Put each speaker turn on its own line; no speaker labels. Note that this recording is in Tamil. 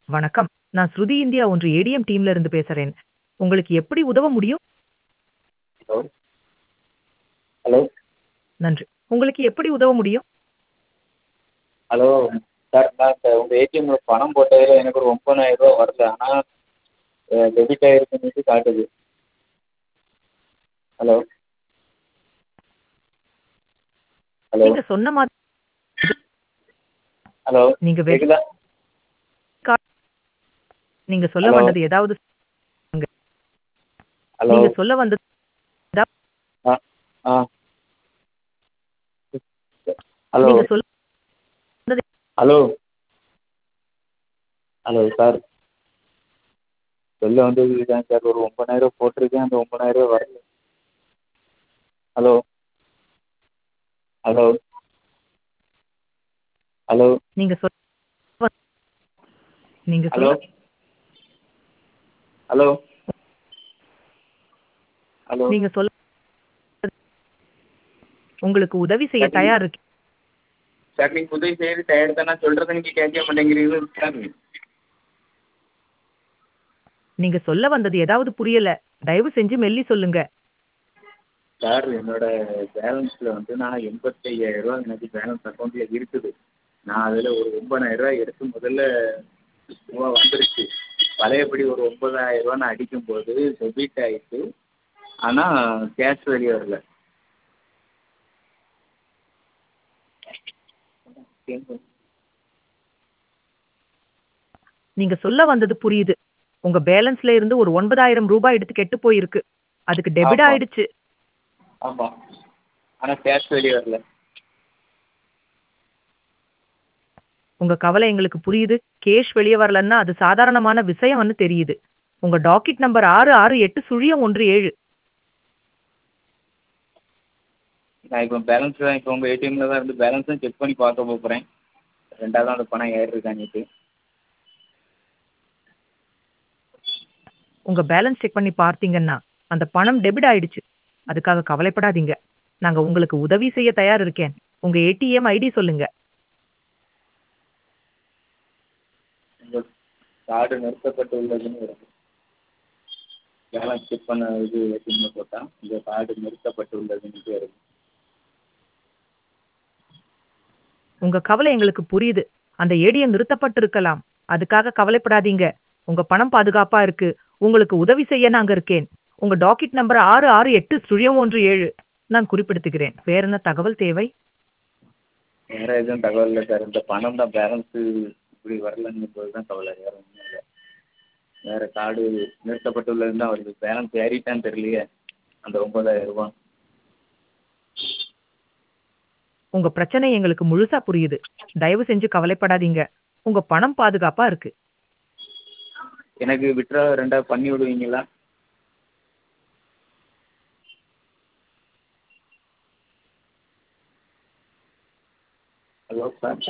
வணக்கம். நான் ஸ்ருதி இந்தியா ஒன்று ஏடிஎம் டீம்ல இருந்து பேசுறேன். உங்களுக்கு எப்படி உதவ முடியும்?
ஹலோ ஹலோ
நன்றி. உங்களுக்கு எப்படி உதவ முடியும்?
ஹலோ சார் நான் இப்போ உங்கள் ஏடிஎம்ல பணம் போட்டதில் எனக்கு ஒரு ரூ. வரல. ஆனா அ டெபிட் ஆயிருக்குன்னுட்டு காட்டுது. ஹலோ ஹலோ
நீங்க சொன்ன மாதிரி
ஹலோ
நீங்க வெளி
கேக்குதா?
நீங்க சொல்ல
ஹலோ
வந்தது ஏதாவது
ஹலோ
நீங்க சொல்ல வந்தது
ஆ ஆ ஹலோ
நீங்க சொல்ல வந்தது
ஹலோ ஹலோ சார் சொல்ல வந்தது இதுதான் சார் ஒரு ரூ. போட்டிருக்கேன். அந்த ரூ. வரல. ஹலோ ஹலோ ஹலோ
நீங்க சொல் நீங்க
ஹலோ
சொல்ல
ஹலோ ஹலோ
நீங்க சொல்ல உங்களுக்கு உதவி செய்ய
சார் நீங்க
தயார் இருக்கேன்.
சார் நீங்க உதவி செய்ய தயார் தான் நான் சொல்றதை நீங்க கேட்க மாட்டேங்கிறீங்க சார்
நீங்க சொல்ல வந்தது ஏதாவது புரியல. தயவு செஞ்சு மெல்லி சொல்லுங்க.
சார் என்னோட பேலன்ஸில் வந்து நான் ரூ. எனக்கு பேலன்ஸ் அக்கௌண்ட்டில் இருக்குது. நான் அதில் ஒரு ரூ. எடுத்து முதல்ல ரூபா வந்துருச்சு. பழையபடி ஒரு ரூ. நான் அடிக்கும்போது டெபிட் ஆயிட்டு. ஆனா கேஷ் வெளிய வரல.
நீங்க சொல்ல வந்தது புரியுது. உங்க பேலன்ஸ்ல இருந்து ஒரு ரூ. 9000 எடுத்து கெட்டு போயிருக்கு. அதுக்கு டெபிட்
ஆமா
ஆயிடுச்சு.
ஆமா. ஆனா கேஷ் வெளிய வரல.
உங்க கவலை எங்களுக்கு புரியுது. கேஷ் வெளிய வரலன்னா அது சாதாரணமான விஷயம்னு தெரியுது. உங்க டாக்கெட் நம்பர் 668-17
நான் இப்போ பேலன்ஸ் தான் இப்போ உங்க ஏடிஎம்ல தான் இருந்து பேலன்ஸும் செக் பண்ணி பார்க்க போறேன். 2வது அந்த பணம் ஏறிருக்கான்னுட்டு.
உங்க பேலன்ஸ் செக் பண்ணி பார்த்தீங்கன்னா, அந்த பணம் டெபிட் ஆயிடுச்சு. அதுக்காக கவலைப்படாதீங்க. நாங்க உங்களுக்கு உதவி செய்ய தயார் இருக்கேன். உங்க ஏடிஎம் ஐடி சொல்லுங்க.
உங்கள் கார்டு நிறுத்தப்பட்டுள்ளதுன்னு வருது. பேலன்ஸ் செக் பண்ண இது ஏடிஎம்ல போட்டா, உங்க கார்டு நிறுத்தப்பட்டுள்ளதுன்னுட்டு வருது.
உங்க கவலை எங்களுக்கு புரியுது. அந்த ஏடிஎம் நிறுத்தப்பட்டிருக்கலாம். அதுக்காக கவலைப்படாதீங்க. உங்க பணம் பாதுகாப்பா இருக்கு. உங்களுக்கு உதவி செய்ய நாங்க இருக்கேன். உங்க டாக்கெட் நம்பர் 668-17 நான் குறிப்பிடுத்துகிறேன். வேற என்ன தகவல் தேவை?
வேற எதுவும் தகவல் இல்ல சார். இந்த பணம் தான் பேலன்ஸு இப்படி வரலங்கும்போது தான் கவலை. வேற ஒண்ணும் இல்ல. வேற கார்டு நிறுத்தப்பட்டுள்ளதுன்னு தான் வருது. பேலன்ஸ் ஏறிட்டான்னு தெரியலையே. அந்த ரூ. 9000
உங்க பிரச்சனை எங்களுக்கு முழுசா புரியுது. தயவு செஞ்சு கவலைப்படாதீங்க. உங்க பணம் பாதுகாப்பா இருக்கு.
எனக்கு வித்ட்ரா 2 பண்ணி விடுவீங்களா? Hello sir.